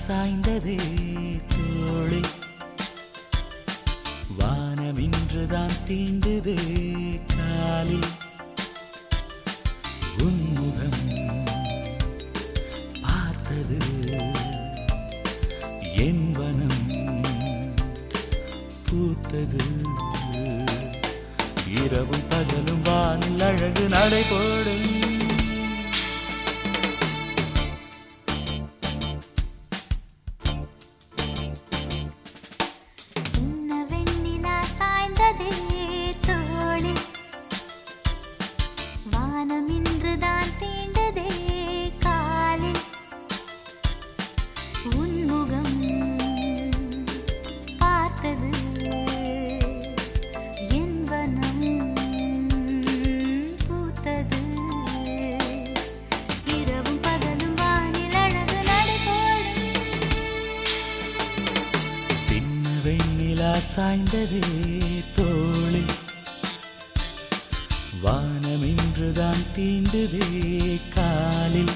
சாய்ந்ததே தோளில் வானம் இன்றுதான் தீண்டுதே காலில் உன்முகம் பார்த்தது என் வனம் பூத்தது இரவும் பகலும் வானில் அழகு நடைபோடும் சின்ன வெண்ணிலா சாய்ந்ததே தோளில் வானம் இன்றுதான் தீண்டதே காலில் உன்முகம் பார்த்தது என் வனம் பூத்தது இரவும் பகலும் வானில் அழகு நடைபோடும் சின்ன வெண்ணிலா சாய்ந்ததே தோளில் வானம் இன்றுதான் தீண்டுதே காலில்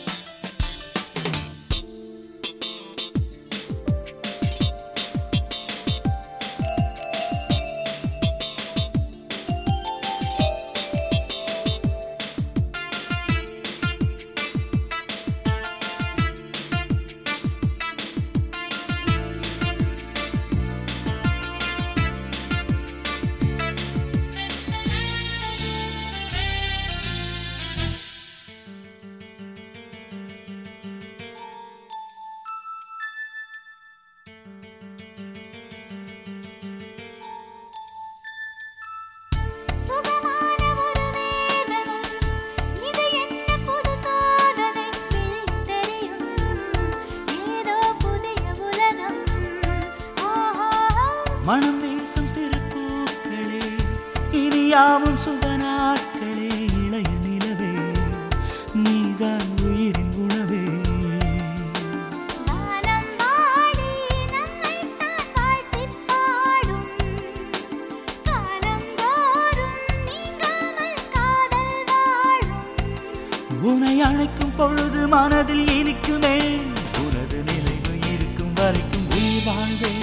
சுகமான ஒரு வேதனை இது என்ன புது சோதனை தெரியும் ஏதோ புதிய உலகம் ஓஹோ மனம் வீசும் சிறு பூக்களே இனியாவும் சுப நாட்களே இளைய நிலவே நீதான் உயிரின் உணவே வானம் வாடி நம்மை தான் வாழ்த்திப் பாடும் காலந்தோறும் நீங்காமல் காதல் வாழும் உனை அணைக்கும் பொழுது மனதில் இனிக்குமே உனது நினைவு இருக்கும் வரைக்கும் உயிர் வாழ்வே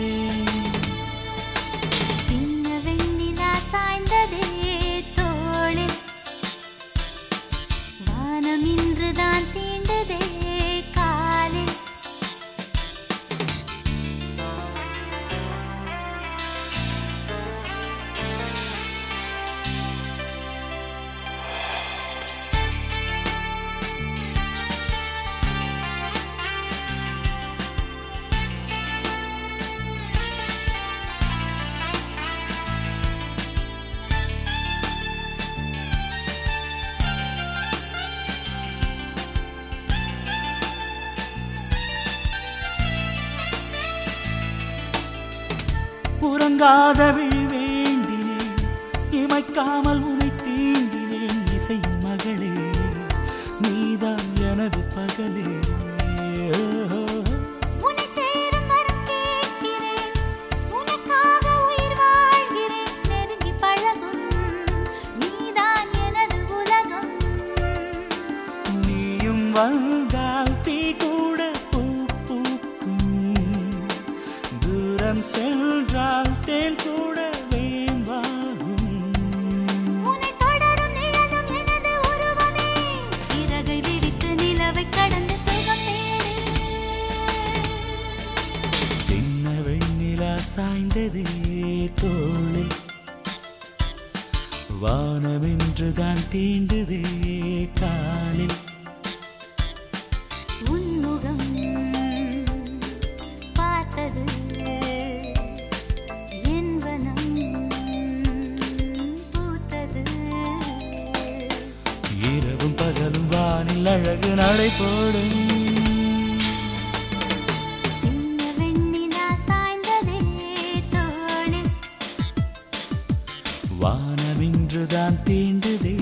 சின்ன வெண்ணிலா சாய்ந்ததே தோளில் வானம் இன்றுதான் தீண்டதே காலில் உறங்காத விழி வேண்டினேன் இமைக்காமல் உனை தீண்டினேன் இசையின் மகளே நீதான் எனது பகலே ஓஹோ. உன்னை சேரும் வரம் கேட்கிறேன் உனக்காக உயிர் வாழ்கிறேன் நெருங்கி பழகும் நீதான் எனது உலகம் நீயும் வந்தால் தீ கூட பூ பூக்கும் தூரம் சென்றால் தேன் கூட வேம்பாகும் உன்னை தொடரும் நிழலும் எனது உருவமே இறகை விரித்து நிலவை கடந்து சுகம் தேடு சின்ன வெண்ணிலா சாய்ந்ததே தோளில் வானமென்றுதான் தீண்டுதே காலில் உன்முகம் பார்த்தது என் வனம் பூத்தது இரவும் பகலும் வானில் அழகு நடை போடும் சின்ன வெண்ணிலா சாய்ந்ததே தோளில் வானமின்றுதான் தீண்டுதே